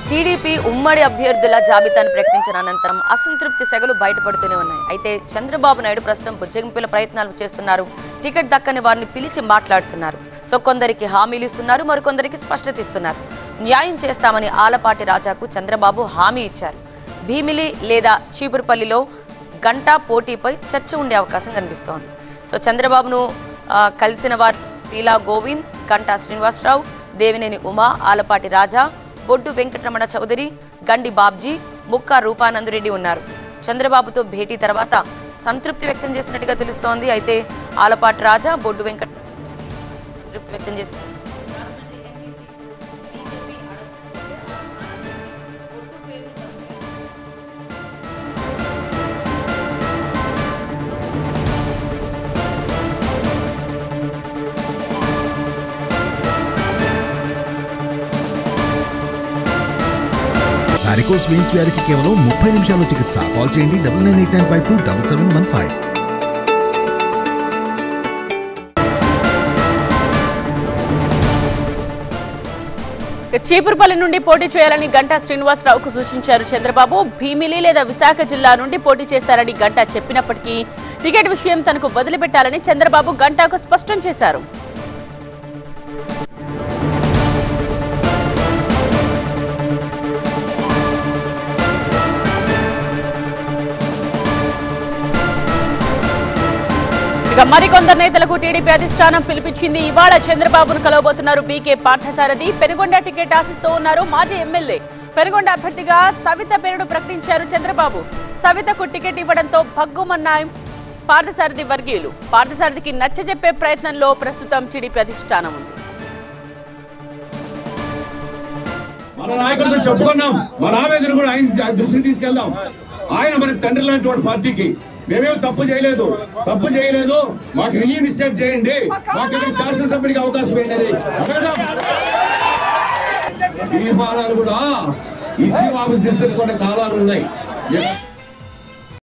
TDP ఉమ్మడి అభ్యర్థుల జాబితాను ప్రకటించిన అనంతరం అసంతృప్తి సెగలు బయటపడుతూనే ఉన్నాయి అయితే చంద్రబాబు నాయుడు ప్రస్తుతం బుజ్జగింపుల ప్రయత్నాలు చేస్తున్నారు టికెట్ దక్కని వారిని పిలిచి మాట్లాడుతున్నారు సో కొందరికి హామీలు ఇస్తున్నారు మరికొందరికి స్పష్టత ఇస్తున్నారు న్యాయం చేస్తామని ఆలపాటి రాజాకు చంద్రబాబు హామీ ఇచ్చారు భీమిలి లేదా చీపురుపల్లిలో గంటా పోటీపై చర్చ ఉండే అవకాశం కనిపిస్తోంది సో చంద్రబాబును ఆ, కలిసిన వారు పీలా గోవింద్ గంటా శ్రీనివాసరావు దేవినేని ఉమా ఆలపాటి రాజా బొడ్డు వెంకటరమణ చౌదరి గండి బాబ్జీ ముక్కా రూపానందరెడ్డి ఉన్నారు చంద్రబాబుతో భేటీ తర్వాత సంతృప్తి వ్యక్తం చేసినట్టుగా తెలుస్తోంది అయితే ఆలపాటి రాజా బొడ్డు వెంకట సంతృప్తి వ్యక్తం చేశారు వారికోస్ వెయిన్స్ వ్యాధికి కేవలం ముప్పై నిమిషాల్లో చికిత్స కాల్ చేయండి double nine eight nine five two double seven one five Cheepurupalli నుండి పోటీ చేయాలని గంటా శ్రీనివాసరావుకు సూచించారు చంద్రబాబు భీమిలి లేదా విశాఖ జిల్లా నుండి పోటీ చేస్తారని గంటా చెప్పినప్పటికీ టికెట్ విషయం తనకు వదిలిపెట్టాలని చంద్రబాబు గంటాకు స్పష్టం చేశారు ఇక మరికొందరు నేతలకు టీడీపీ అధిష్టానం పిలిపించింది ఇవాళ చంద్రబాబును కలవబోతున్నారు బీకే పార్థసారథి పెనుగొండ టికెట్ ఆశిస్తూ ఉన్నారు మాజీ ఎమ్మెల్యే పెనుగొండ అభ్యర్థిగా సవిత పేరును ప్రకటించారు చంద్రబాబు సవితకు టికెట్ ఇవ్వడంతో భగ్గుమన్నాయి పార్థసారథి వర్గీయులు పార్థసారథికి నచ్చజెప్పే ప్రయత్నంలో ప్రస్తుతం టీడీపీ అధిష్టానం ఉంది మన నాయకులతో చెప్పుకున్నాం మన ఆవేదన కూడా ఆయన దృష్టికి తీసుకెళ్దాం ఆయన మనకి తండ్రి లాంటి వాడు పార్టీకి మేమేం తప్పు చేయలేదు తప్పు చేయలేదు మాకు రీఇన్స్టేట్ చేయండి మాకు ఇక్కడ శాసనసభ్యుడికి అవకాశం ఏంటది అడగదాం. ఈ ఫలాలు కూడా ఇచ్చి వాపసు తీసుకునే కాలాలు ఉన్నాయి